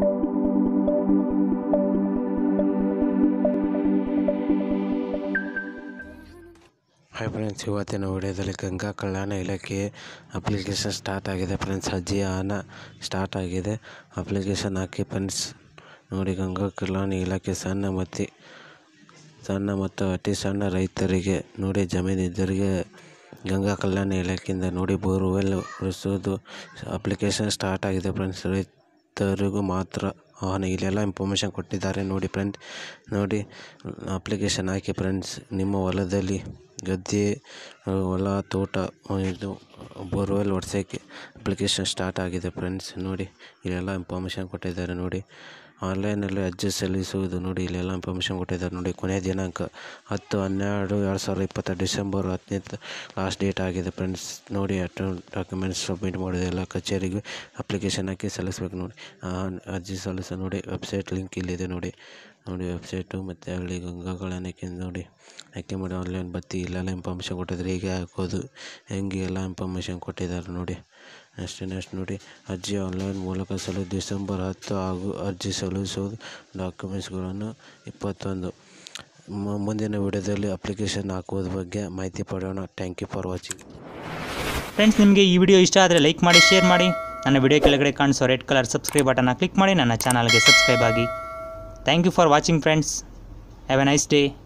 hi friends ಇವತ್ತಿನ ವಿಡಿಯೋದಲ್ಲಿ ಗಂಗಾ ಕಲ್ಯಾಣ ಇಲಾಖೆ ಅಪ್ಲಿಕೇಶನ್ ಸ್ಟಾರ್ಟ್ ಆಗಿದೆ ಫ್ರೆಂಡ್ಸ್ ಅರ್ಜಿ ಆನ ಸ್ಟಾರ್ಟ್ ಆಗಿದೆ ಅಪ್ಲಿಕೇಶನ್ ಹಾಕಿ ಫ್ರೆಂಡ್ಸ್ ನೋಡಿ ಗಂಗಾ ಕಲ್ಯಾಣ ಇಲಾಖೆ ಸಣ್ಣ ಮತ್ತು ಸಣ್ಣ ಮತ್ತು ಅತಿ ಸಣ್ಣ ರೈತರಿಗೆ ನೋಡಿ ಜಮೀನಿದ್ದರಿಗೆ ಗಂಗಾ ಕಲ್ಯಾಣ ಇಲಾಖೆಯಿಂದ ನೋಡಿ ಬೋರ್ವೆಲ್ ಹೊರಿಸೋದು ಅಪ್ಲಿಕೇಶನ್ ಸ್ಟಾರ್ಟ್ ಆಗಿದೆ ಫ್ರೆಂಡ್ಸ್ ರೈತರಿಗೂ ಮಾತ್ರ ಆಹ್ವಾನ ಇಲ್ಲೆಲ್ಲ ಇನ್ಫಾರ್ಮೇಷನ್ ಕೊಟ್ಟಿದ್ದಾರೆ ನೋಡಿ ಫ್ರೆಂಡ್ ನೋಡಿ ಅಪ್ಲಿಕೇಶನ್ ಹಾಕಿ ಫ್ರೆಂಡ್ಸ್ ನಿಮ್ಮ ಹೊಲದಲ್ಲಿ ಗದ್ದೆ ಹೊಲ ತೋಟ ಇದು ಬೋರ್ವೆಲ್ ಹೊಡ್ಸೋಕ್ಕೆ ಅಪ್ಲಿಕೇಶನ್ ಸ್ಟಾರ್ಟ್ ಆಗಿದೆ ಫ್ರೆಂಡ್ಸ್ ನೋಡಿ ಇಲ್ಲೆಲ್ಲ ಇನ್ಫಾರ್ಮೇಷನ್ ಕೊಟ್ಟಿದ್ದಾರೆ ನೋಡಿ ಆನ್ಲೈನಲ್ಲಿ ಅರ್ಜಿ ಸಲ್ಲಿಸುವುದು ನೋಡಿ ಇಲ್ಲೆಲ್ಲ ಇನ್ಫಾರ್ಮೇಷನ್ ಕೊಟ್ಟಿದ್ದಾರೆ ನೋಡಿ ಕೊನೆಯ ದಿನಾಂಕ ಹತ್ತು ಹನ್ನೆರಡು ಎರಡು ಸಾವಿರದ ಇಪ್ಪತ್ತು ಡಿಸೆಂಬರ್ ಹದಿನೈದು ಲಾಸ್ಟ್ ಡೇಟ್ ಆಗಿದೆ ಫ್ರೆಂಡ್ಸ್ ನೋಡಿ ಅಷ್ಟು ಡಾಕ್ಯುಮೆಂಟ್ಸ್ ಸಬ್ಮಿಟ್ ಮಾಡೋದೆಲ್ಲ ಕಚೇರಿಗೆ ಅಪ್ಲಿಕೇಶನ್ ಹಾಕಿ ಸಲ್ಲಿಸ್ಬೇಕು ನೋಡಿ ಆ ಅರ್ಜಿ ಸಲ್ಲಿಸ ನೋಡಿ ವೆಬ್ಸೈಟ್ ಲಿಂಕ್ ಇಲ್ಲಿದೆ ನೋಡಿ ನೋಡಿ ವೆಬ್ಸೈಟು ಮತ್ತು ಅಲ್ಲಿ ಗಂಗಾಗಳನ್ನಕ್ಕೆ ನೋಡಿ ಆಯ್ಕೆ ಮಾಡಿ ಆನ್ಲೈನ್ ಬತ್ತಿ ಇಲ್ಲೆಲ್ಲ ಇನ್ಫಾರ್ಮೇಷನ್ ಕೊಟ್ಟಿದ್ದಾರೆ ಹೇಗೆ ಹಾಕೋದು ಹೆಂಗೆ ಎಲ್ಲ ಇನ್ಫಾರ್ಮೇಷನ್ ಕೊಟ್ಟಿದ್ದಾರೆ ನೋಡಿ ನೆಕ್ಸ್ಟ್ ನೆಕ್ಸ್ಟ್ ನೋಡಿ ಅರ್ಜಿ ಆನ್ಲೈನ್ ಮೂಲಕ ಸಲ್ಲಿಸ ಡಿಸೆಂಬರ್ ಹತ್ತು ಹಾಗೂ ಅರ್ಜಿ ಸಲ್ಲಿಸುವುದು ಡಾಕ್ಯುಮೆಂಟ್ಸ್ಗಳನ್ನು ಇಪ್ಪತ್ತೊಂದು ಮು- ಮುಂದಿನ ವಿಡಿಯೋದಲ್ಲಿ ಅಪ್ಲಿಕೇಶನ್ ಹಾಕುವುದ್ರ ಬಗ್ಗೆ ಮಾಹಿತಿ ಪಡೆಯೋಣ thank you for watching friends ನಿಮಗೆ ಈ ವಿಡಿಯೋ ಇಷ್ಟ ಆದರೆ ಲೈಕ್ ಮಾಡಿ ಶೇರ್ ಮಾಡಿ ನನ್ನ ವಿಡಿಯೋ ಕೆಳಗಡೆ ಕಾಣಿಸೋ ರೆಡ್ ಕಲರ್ ಸಬ್ಸ್ಕ್ರೈಬ್ ಬಟನ್ನ ಕ್ಲಿಕ್ ಮಾಡಿ ನನ್ನ ಚಾನಲ್ಗೆ ಸಬ್ಸ್ಕ್ರೈಬ್ ಆಗಿ thank you for watching friends have a nice day